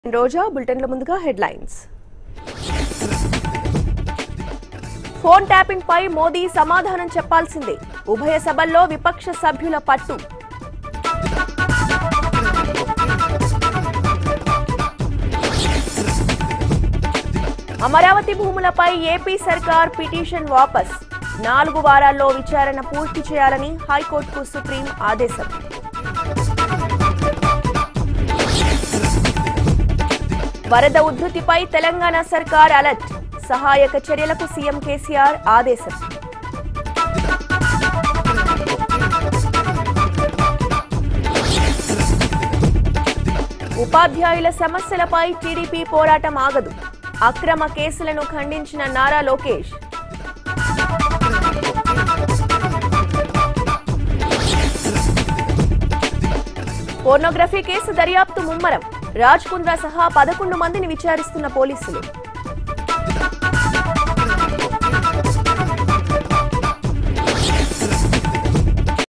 రోజా బులెటిన్ల ముందుగా headlines phone tapping పై మోదీ సమాధానం చెప్పాల్సిందే ఉభయ సభల్లో విపక్ష సభ్యుల పట్టు అమరావతి భూములపై ఏపీ సర్కార్ పిటిషన్ వాపస్ నాలుగు వారాల్లో విచారణ పూర్తి చేయాలని హైకోర్టుకు సుప్రీం ఆదేశం వరద ఉధృతిపై తెలంగాణ సర్కార్ అలర్ట్ సహాయక చర్యలకు సీఎం కేసీఆర్ ఆదేశం ఉపాధ్యాయుల సమస్యలపై టీడీపీ పోరాటం ఆగదు అక్రమ కేసులను ఖండించిన నారా లోకేష్ పోర్నోగ్రఫీ కేసు దర్యాప్తు ముమ్మరం రాజ్ కుంద్రా సహా పదకొండు మందిని విచారిస్తున్న పోలీసులు